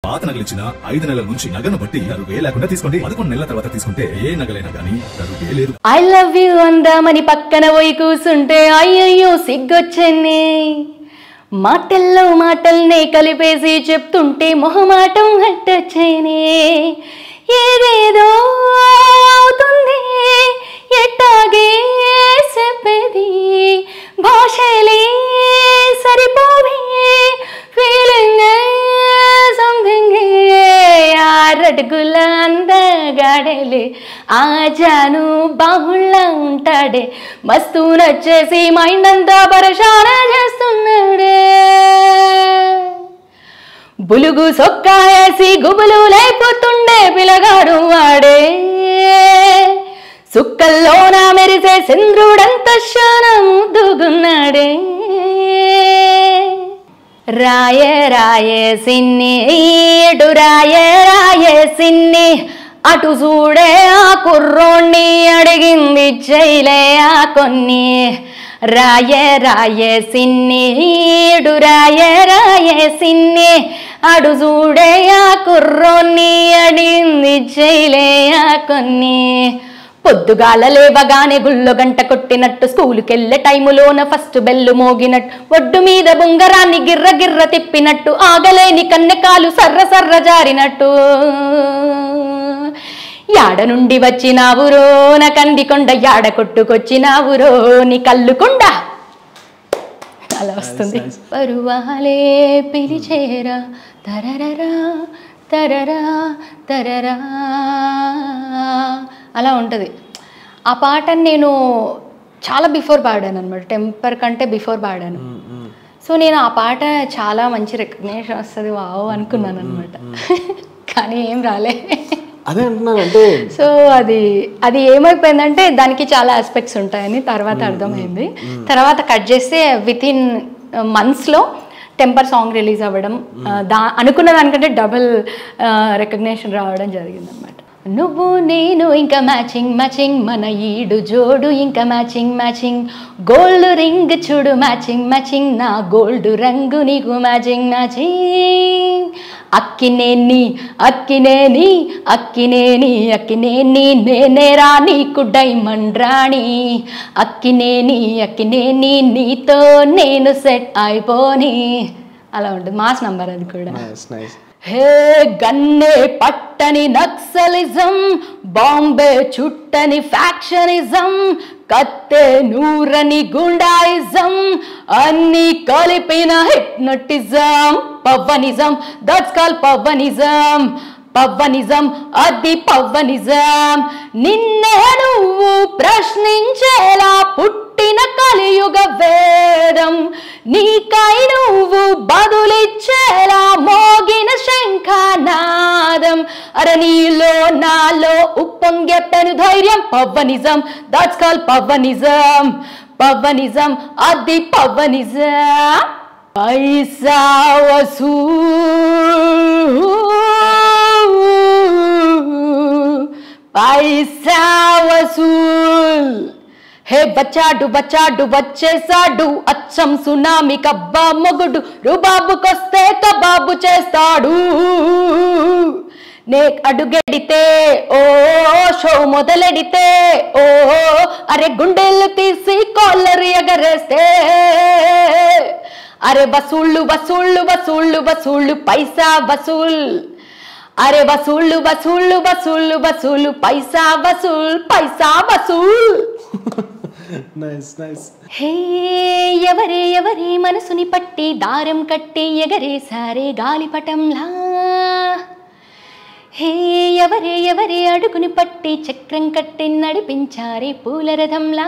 పాత నగలిచ్చిన ఐదు నెలల నుంచి నగను బట్టి తరుగే లేకుండా తీసుకోండి పదకొండు నెలల తర్వాత తీసుకుంటే ఏ నగలైనా గానీ తరుగే లేదు ఐ లవ్ యూ అందామని పక్కన పోయి కూసుంటే అయ్యయ్యో సిగ్గొచ్చని మాటల్లో మాటల్నే కలిపేసి చెప్తుంటే మొహమాటం హట్టొచ్చేనే ఏదేదో అవుతుంది ఎట్టాగే చెప్పేది భాషలే సరిపోవే ఫీలింగ్ సంథింగ్ ఆరడుగుల అందగాడేలే ఆ జాను బాహుళ్ళ ఉంటాడే మస్తు నచ్చేసి మైండ్ అంతా పరశాన చేస్తున్నాడే బులుగు సొక్కాయేసి గుబులు లేపుతుండే పిలగాడు వాడే సుక్కల్లోన మెరిసే చంద్రుడంత శానం దుగున్నాడే రాయ రాయ సిన్ని ఇటు రాయ రాయ సిన్ని అటు చూడే ఆ కుర్రోణ్ణి అడిగింది చెయ్యలే ఆ కొన్ని రాయ రాయ సిన్ని ఇటు రాయ రాయ సిన్ని అటు చూడే ఆ కుర్రోణ్ణి అడిగింది చెయ్యలే ఆ కొన్ని పొద్దుగాల లేవగానే గుళ్ళో గంట కొట్టినట్టు స్కూలుకెళ్ళే టైములోన ఫస్ట్ బెల్లు మోగినట్టు ఒడ్డు మీద బుంగరాన్ని గిర్ర గిర్ర తిప్పినట్టు ఆగలేని కన్నెకాలు సర్ర సర్ర జారినట్టు యాడ నుండి వచ్చినావురో నా కందికొండ యాడ కొట్టుకొచ్చినావురో నీ కల్లుకొండ అలా వస్తుంది పరువాలే పిలిచేరా తరరరా తరరా తరరా అలా ఉంటుంది ఆ పాటని నేను చాలా బిఫోర్ పాడాను అనమాట టెంపర్ కంటే బిఫోర్ పాడాను సో నేను ఆ పాట చాలా మంచి రికగ్నేషన్ వస్తుంది వావ్ అనుకున్నాను అనమాట కానీ ఏం రాలే అదే అంటున్నాను అంటే సో అది అది ఏమైపోయిందంటే దానికి చాలా ఆస్పెక్ట్స్ ఉంటాయని తర్వాత అర్థమైంది తర్వాత కట్ చేస్తే విత్ ఇన్ మంత్స్లో టెంపర్ సాంగ్ రిలీజ్ అవ్వడం ఆ, దా అనుకున్న దానికంటే డబుల్ రికగ్నేషన్ రావడం జరిగింది అనమాట నువ్వు నేను ఇంకా మ్యాచింగ్ మ్యాచింగ్ మన ఈడు జోడు ఇంకా మ్యాచింగ్ మ్యాచింగ్ గోల్డ్ రింగ్ చూడు మ్యాచింగ్ మ్యాచింగ్ నా గోల్డ్ రంగు నీకు మ్యాచింగ్ మ్యాచింగ్ అక్కినేని అక్కినేని అక్కినేని అక్కినేని నేనేరా నీకు డైమండ్ రాణి అక్కినేని అక్కినేని నీతో నేను సెట్ అయిపోని అలా ఉంటుంది మాస్ నంబర్ అది కూడా నైస్ నైస్ హే గన్నే పట్టని నక్సలిజం బాంబే చుట్టని ఫ్యాక్షనిజం కత్తె నూరని గుండాయిజం అన్ని కలిపిన హిప్నటిజం పవ్వనిజం దట్స్ కాల్ పవ్వనిజం పవ్వనిజం అది పవ్వనిజం నిన్నే నువ్వు ప్రశ్నించేలా పుట్టిన కలియుగ వేదం నీకై నువ్వు బదులిచ్చేలా మోగిన శంఖనాదం అర నీలో నాలో ఉప్పొంగే పెను ధైర్యం పవ్వనిజం దాట్స్ కాల్ పవ్వనిజం పవ్వనిజం అది పవ్వనిజం పైసా వసూల్ పైసా వసూల్ హే బచ్చాడు బచ్చాడు వచ్చేసాడు అచ్చం సునామి కబ్బా మొగుడు రుబాబుకొస్తే కబాబు చేస్తాడు నే అడుగెడితే ఓ షో మొదలెడితే ఓ అరే గుండెలు తీసి కాలర్ ఎగరేస్తే అరే వసూళ్ళు వసూళ్ళు వసూళ్ళు వసూళ్ళు పైసా వసూల్ అరే వసూళ్ళు వసూళ్ళు వసూళ్ళు వసూలు పైసా వసూల్ పైసా వసూల్ నైస్ నైస్ హే ఎవరే ఎవరే మనసుని పట్టి దారం కట్టి ఎగరేసారే గాలిపటంలా హే ఎవరే ఎవరే అడుగుని పట్టి చక్రం కట్టి నడిపించారే పూలరథంలా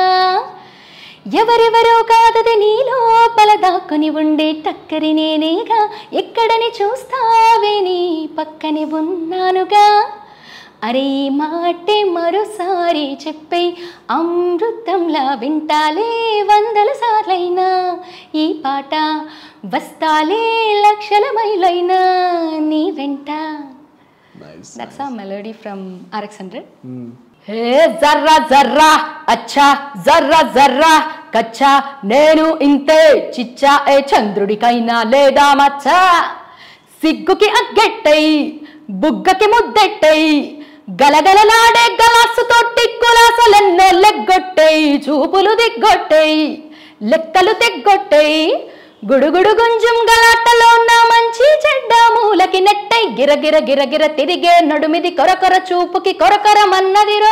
ఎవరెవరో కాదది నీలో పల దాక్కుని ఉండే టక్కరి నేనేగా ఎక్కడని చూస్తావే నీ పక్కనే ఉన్నానుగా అరే ఈ మాటే మరోసారి చెప్పే అమృతంలా వింటాలే వందల సార్లైనా ఈ పాట వస్తాలే లక్షల మైలైనా నీ వెంట nice that's a melody from RX hundred hey జర్రా జర్రా అచ్చా జర్రా జర్రా కచ్చా నేను ఇంతే చిచ్చా ఏ చంద్రుడికైనా లేదా మచ్చా సిగ్గుకి అగ్గెట్టై బుగ్గకి ముద్దెట్టై గలగలలాడే గలాసుతో టిక్కులాసలెన్నో లెగ్గొట్టై చూపులు దిగ్గొట్టై లెక్కలు తెగ్గొట్టై గుడుగుడు గుంజుం గలాటలో ఉన్న మంచి చెడ్డ మూలకి నెట్టై గిరగిర గిరగిర తిరిగే నడుమిది కొరకొర చూపుకి కొరకొరమన్నదిరో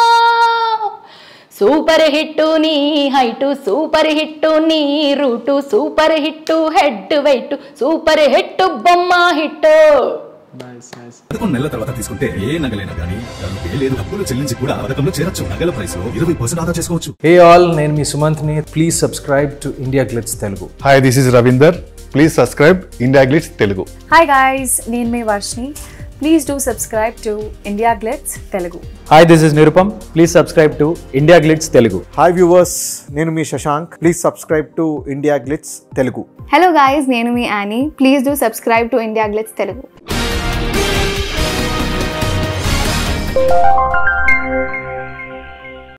సూపర్ హిట్ నీ హైటు సూపర్ హిట్ నీ route super hit head weight super hit బొమ్మ హిట్ నైస్ నైస్ పదకొండు నెలల తర్వాత తీసుకుంటే ఏ నగలైనా కానీ దానికి లేదు డబ్బులు చెల్లించి కూడా పథకంలో చేరొచ్చు నగల ప్రైస్ లో ఇరవై పర్సెంట్ ఆదా చేసుకోవచ్చు హే ఆల్ నేను మీ సుమంత్ని please subscribe to India Glitz Telugu hi this is Ravinder please subscribe India Glitz Telugu hi guys నేను మీ Varshini please do subscribe to India Glitz Telugu hi this is Nirupam please subscribe to India Glitz Telugu hi viewers నేను మీ Shashank please subscribe to India Glitz Telugu hello guys నేను మీ Annie please do subscribe to India Glitz Telugu